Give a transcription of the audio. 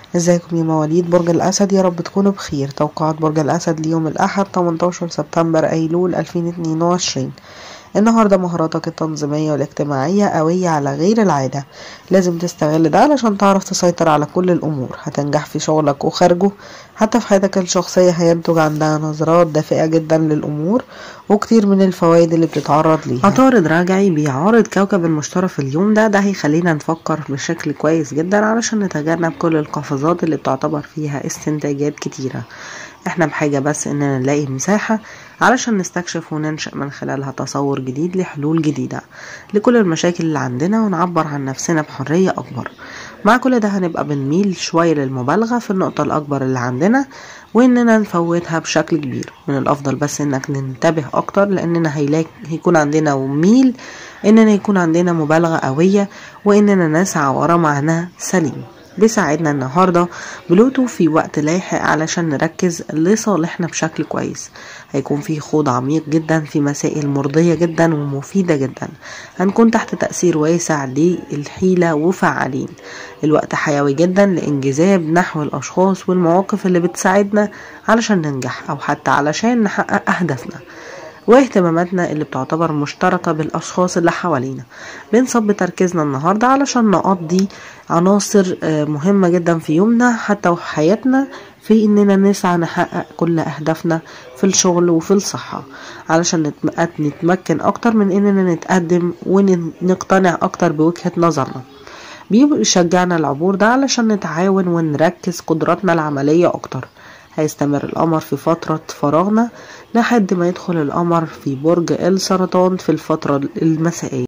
ازيكم يا مواليد برج الأسد يا رب تكونوا بخير توقعات برج الأسد ليوم الأحد 18 سبتمبر أيلول 2022 النهاردة مهاراتك التنظيمية والاجتماعية قوية على غير العادة لازم تستغل ده علشان تعرف تسيطر على كل الأمور هتنجح في شغلك وخارجه حتى في حياتك الشخصية هينتج عندها نظرات دافئة جدا للأمور وكتير من الفوائد اللي بتتعرض ليها عطارد راجعي بيعارض كوكب المشتري في اليوم ده ده هيخلينا نفكر بشكل كويس جدا علشان نتجنب كل القفزات اللي بتعتبر فيها استنتاجات كتيرة احنا بحاجة بس اننا نلاقي مساحة علشان نستكشف وننشئ من خلالها تصور جديد لحلول جديدة لكل المشاكل اللي عندنا ونعبر عن نفسنا بحرية أكبر مع كل ده هنبقى بنميل شوية للمبالغة في النقطة الأكبر اللي عندنا وإننا نفوتها بشكل كبير من الأفضل بس إنك ننتبه أكتر لأننا هيلاقي هيكون عندنا ميل إننا يكون عندنا مبالغة قوية وإننا نسعى ورا معنى سليم بيساعدنا النهاردة بلوتو في وقت لاحق علشان نركز لصالحنا بشكل كويس هيكون في خوض عميق جدا في مسائل مرضية جدا ومفيدة جدا هنكون تحت تأثير واسع للحيلة وفعالين الوقت حيوي جدا لانجذاب نحو الأشخاص والمواقف اللي بتساعدنا علشان ننجح أو حتى علشان نحقق أهدافنا واهتماماتنا اللي بتعتبر مشتركة بالأشخاص اللي حوالينا بنصب تركيزنا النهاردة علشان نقضي عناصر مهمة جدا في يومنا حتى وفي حياتنا في اننا نسعى نحقق كل اهدافنا في الشغل وفي الصحة علشان نتمكن اكتر من اننا نتقدم ونقتنع اكتر بوجهة نظرنا بيشجعنا العبور ده علشان نتعاون ونركز قدراتنا العملية اكتر هيستمر القمر في فترة فراغنا لحد ما يدخل القمر في برج السرطان في الفترة المسائية